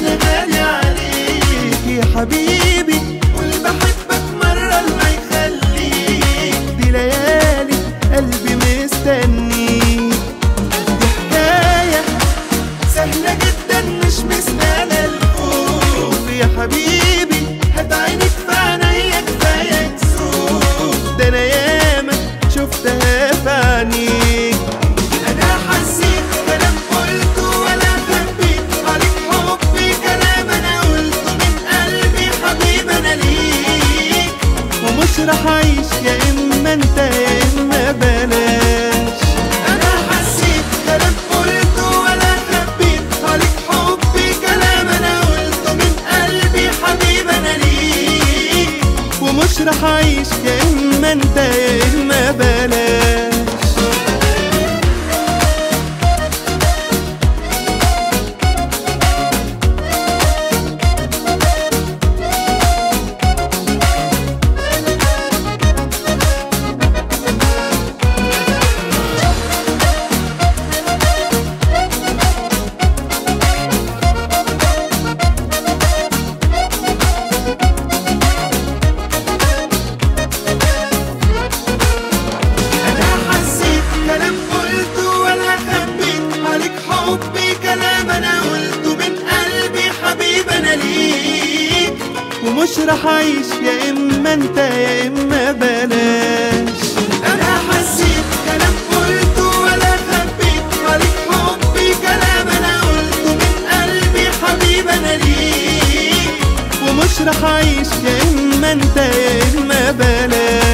اللي غالي عليك يا حبيبي قول بحبك مرة ما يخليك دي ليالي قلبي مستنيك دي حكاية سهلة جدا مش مستاهلة الخوف يا حبيبي هات عينك في عينيا كفاية تسوق ده انا ياما شفتها في عينيك انا حسيت كلام قلته ولا خبيت عليك حبي كلام انا قلته من قلبي حبيب انا ليك ومش رح اعيش يا اما انت يا اما بلاش انا حسيت كلام قلته ولا خبيت عليك حبي كلام انا قلته من قلبي حبيب انا ليك ومش رح اعيش يا اما انت يا اما بلاش انا حسيت كلام قلته ولا خبيت عليك حبي كلام انا قلته من قلبي حبيب انا ليك ومش رح اعيش يا اما انت يا اما بلاش انا حسيت كلام قلته ولا خبيت عليك حبي كلام انا قلته من قلبي حبيب انا ليك ومش رح اعيش يا اما انت يا اما بلاش